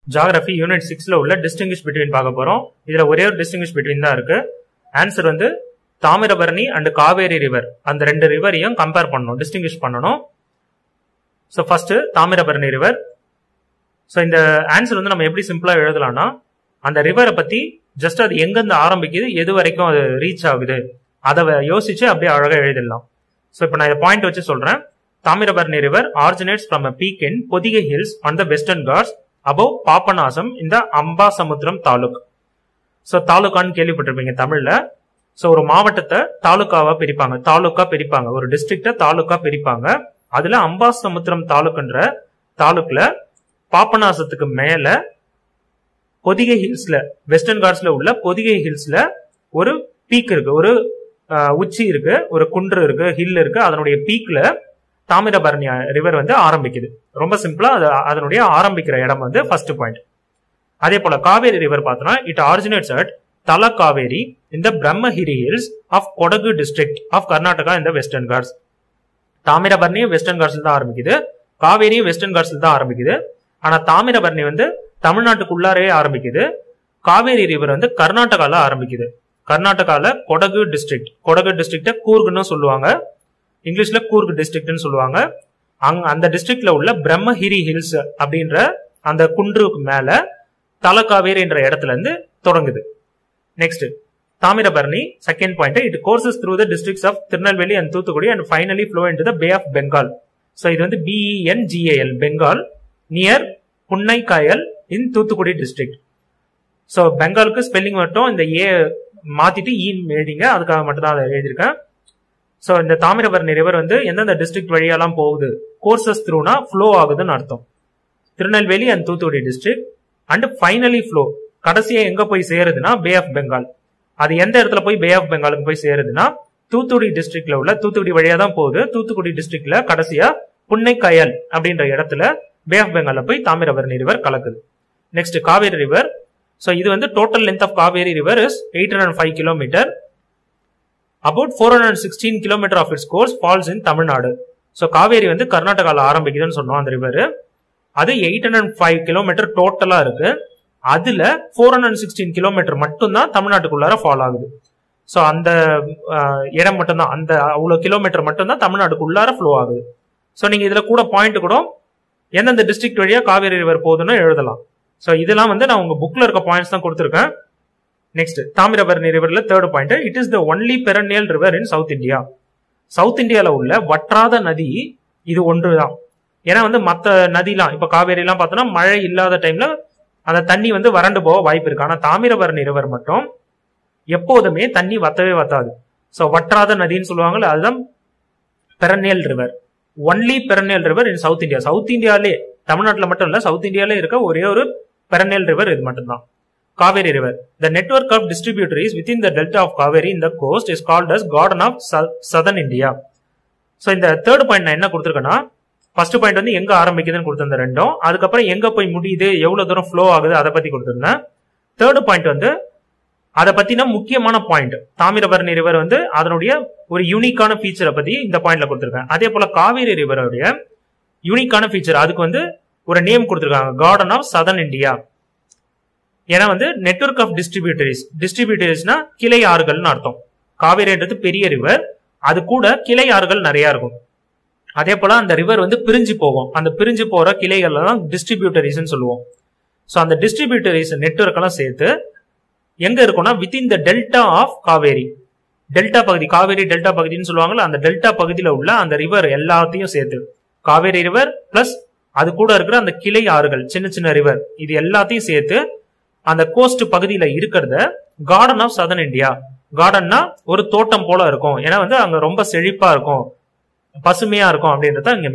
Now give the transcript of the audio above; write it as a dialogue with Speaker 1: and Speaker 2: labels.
Speaker 1: geography unit சிக்ஸ்ல உள்ள distinguish between பார்க்க போறோம் இதுல ஒரே ஒரு டிஸ்டிங்கிஷ் பிட்வீன் தான் இருக்கு ஆன்சர் வந்து தாமிரபரணி அண்ட் காவேரி ரிவர் அந்த ரெண்டு ரிவரையும் கம்பேர் பண்ணணும் டிஸ்டிங்கிஷ் பண்ணணும் so first Thamirabarani river so இந்த ஆன்சர் வந்து நம்ம எப்படி சிம்பிளா எழுதலாம்னா அந்த ரிவரை பத்தி ஜஸ்ட் அது எங்கிருந்து ஆரம்பிக்குது எது வரைக்கும் அது ரீச் ஆகுது அதை யோசிச்சு அப்படியே அழகா எழுதிடலாம் ஸோ இப்போ நான் இதை பாயிண்ட் வச்சு சொல்றேன் Thamirabarani river originates from a peak in Pothigai hills on the western ghats above Papanasam இந்த அம்பாசமுத்திரம் தாலுக் ஸோ தாலுக்கான்னு கேள்விப்பட்டிருப்பீங்க தமிழ்ல ஸோ ஒரு மாவட்டத்தை தாலுக்காவா பிரிப்பாங்க தாலுக்கா பிரிப்பாங்க ஒரு டிஸ்ட்ரிக்ட தாலுக்கா பிரிப்பாங்க அதுல அம்பாசமுத்திரம் தாலுக்குன்ற தாலுக்ல பாப்பநாசத்துக்கு மேல பொதிகை ஹில்ஸ்ல வெஸ்டர்ன் காட்ஸ்ல உள்ள பொதிகை ஹில்ஸ்ல ஒரு பீக் இருக்கு ஒரு உச்சி இருக்கு ஒரு குன்று இருக்கு ஹில் இருக்கு அதனுடைய பீக்ல தாமிரபரணி ரிவர் வந்து ஆரம்பிக்குது ரொம்ப சிம்பிளா அது அதனுடைய ஆரம்பிக்கிற இடம் வந்து ஃபர்ஸ்ட் பாயிண்ட் அதே போல காவேரி ரிவர் பார்த்தோம்னா it originates at Talakaveri இந்த Brahmagiri hills of Kodagu district of Karnataka இந்த வெஸ்டர்ன் காட்ஸ் தாமிரபரணியும் வெஸ்டர்ன் காட்ஸ்ல தான் ஆரம்பிக்குது காவேரியும் வெஸ்டர்ன் காட்ஸ்ல தான் ஆரம்பிக்குது ஆனா தாமிரபரணி வந்து தமிழ்நாட்டுக்குள்ளாரே ஆரம்பிக்குது காவேரி ரிவர் வந்து கர்நாடகால ஆரம்பிக்குது கர்நாடகால கொடகு டிஸ்ட்ரிக்ட் கொடகு டிஸ்ட்ரிக்ட கூர்குன்னு சொல்லுவாங்க இங்கிலீஷ்ல கூர்க் டிஸ்ட்ரிக்ட்னு சொல்லுவாங்க அங்க அந்த டிஸ்ட்ரிக்ட்ல உள்ள பிரம்மஹிரி ஹில்ஸ் அப்படின்ற அந்த குன்றுக்கு மேல தலக்காவேரி என்ற இடத்துல இருந்து தொடங்குது next Thamirabarani second point it courses through the districts of Tirunelveli and Thoothukudi and finally flow in the bay of Bengal so இது வந்து B E N G A L Bengal near Punnaikayal in Thoothukudi district so பெங்காலுக்கு ஸ்பெல்லிங் மட்டும் இந்த ஏ மாத்திட்டு ஈன் எழுதிங்க அதுக்காக மட்டும் தான் அதை எழுதியிருக்கேன் ஸோ இந்த தாமிரபரணி ரிவர் வந்து எந்தெந்த டிஸ்ட்ரிக்ட் வழியெல்லாம் போகுது கோர்சஸ் த்ரூனா ஃப்ளோ ஆகுதுன்னு அர்த்தம் Tirunelveli and Thoothukudi district and finally flow கடைசியா எங்க போய் சேருதுன்னா பே ஆஃப் பெங்கால் அது எந்த இடத்துல போய் பே ஆஃப் பெங்காலுக்கு போய் சேருதுன்னா தூத்துக்குடி டிஸ்ட்ரிக்ட்ல உள்ள தூத்துக்குடி வழியா தான் போகுது தூத்துக்குடி டிஸ்ட்ரிக்ட்ல கடைசியா புன்னைக்காயல் அப்படின்ற இடத்துல பே ஆஃப் பெங்கால்ல போய் தாமிரபரணி ரிவர் கலக்குது நெக்ஸ்ட் காவேரி ரிவர் ஸோ இது வந்து total length of Kaveri river is eight hundred five kilometer about four hundred sixteen kilometer of its course falls in Tamil Nadu so Kaveri வந்து கர்நாடகாவில் ஆரம்பிக்குதுன்னு சொன்னோம் அந்த ரிவர் அது எயிட் ஹண்ட்ரட் ஃபைவ் கிலோமீட்டர் டோட்டலா இருக்கு அதுல ஃபோர் ஹண்ட்ரட் சிக்ஸ்டீன் கிலோமீட்டர் மட்டும்தான் தமிழ்நாட்டுக்குள்ளார ஃபால் ஆகுது ஸோ அந்த இடம் மட்டும்தான் அந்த அவ்வளோ கிலோமீட்டர் மட்டும்தான் தமிழ்நாட்டுக்குள்ளார ஃப்ளோ ஆகுது ஸோ நீங்க இதுல கூட பாயிண்ட் கூட எந்தெந்த டிஸ்ட்ரிக்ட் வழியா காவேரி ரிவர் போகுதுன்னு எழுதலாம் ஸோ இதெல்லாம் வந்து நான் உங்க புக்ல இருக்க பாயிண்ட்ஸ் தான் கொடுத்துருக்கேன் நெக்ஸ்ட் தாமிரபரணி ரிவர்ல third point it is the only perennial river in south India south இந்தியால உள்ள வற்றாத நதி இது ஒன்று தான் ஏன்னா வந்து மற்ற நதிலாம் இப்ப காவேரி எல்லாம் பார்த்தோம்னா மழை இல்லாத டைம்ல அந்த தண்ணி வந்து வறண்டு போக வாய்ப்பு இருக்கு ஆனா தாமிரபரணி ரிவர் மட்டும் எப்போதுமே தண்ணி வத்தவே வத்தாது ஸோ வற்றாத நதின்னு சொல்லுவாங்கல்ல அதுதான் perennial river only perennial river in south India south இந்தியாலே தமிழ்நாட்டில் மட்டும் இல்ல சவுத் இந்தியாலே இருக்க ஒரே ஒரு பெரனியல் ரிவர் இது மட்டும்தான் Kaveri river the network of distributaries within the delta of Kaveri இந்த coast is called as garden of southern India so இந்த தேர்ட் பாயிண்ட் நான் என்ன கொடுத்துருக்கேன்னா ஃபர்ஸ்ட் பாயிண்ட் வந்து எங்க ஆரம்பிக்குதுன்னு கொடுத்திருந்த ரெண்டும் அதுக்கப்புறம் எங்க போய் முடியுது எவ்வளவு தூரம் ஃப்ளோ ஆகுது அதை பத்தி கொடுத்திருந்தேன் தேர்ட் பாயிண்ட் வந்து அதை பத்தின முக்கியமான பாயிண்ட் தாமிரபரணி ரிவர் வந்து அதனுடைய ஒரு யூனிக்கான ஃபீச்சரை பத்தி இந்த பாயிண்ட்ல கொடுத்திருக்கேன் அதே போல காவேரி ரிவருடைய யூனிக்கான ஃபீச்சர் அதுக்கு வந்து ஒரு நேம் கொடுத்திருக்காங்க கார்டன் ஆஃப் சதர்ன் இந்தியா ஏன்னா வந்து நெட்ஒர்க் ஆஃப் டிஸ்ட்ரிபியூட்டரிஸ் டிஸ்ட்ரிபியூட்டரிஸ்னா கிளை ஆறுகள்னு அர்த்தம் காவேரின்றது பெரிய ரிவர் அது கூட கிளை ஆறுகள் நிறைய இருக்கும் அதே போல அந்த ரிவர் வந்து பிரிஞ்சு போகும் அந்த பிரிஞ்சு போற கிளைகள் தான் டிஸ்ட்ரிபியூட்டரிஸ் சொல்லுவோம் ஸோ அந்த டிஸ்ட்ரிபியூட்டரிஸ் நெட்ஒர்க் எல்லாம் சேர்த்து எங்க இருக்கும்னா within the delta of Kaveri delta பகுதி காவேரி டெல்டா பகுதின்னு சொல்லுவாங்கல்ல அந்த டெல்டா பகுதியில உள்ள அந்த ரிவர் எல்லாத்தையும் சேர்த்து காவேரி ரிவர் பிளஸ் அது கூட இருக்கிற அந்த கிளை ஆறுகள் சின்ன சின்ன ரிவர் இது எல்லாத்தையும் சேர்த்து அந்த கோஸ்ட் பகுதியில இருக்கிறத கார்டன் ஆஃப் சதர்ன் இந்தியா கார்டன்னா ஒரு தோட்டம் போல இருக்கும் ஏன்னா வந்து அங்க ரொம்ப செழிப்பா இருக்கும் பசுமையா இருக்கும் அப்படின்றத இங்க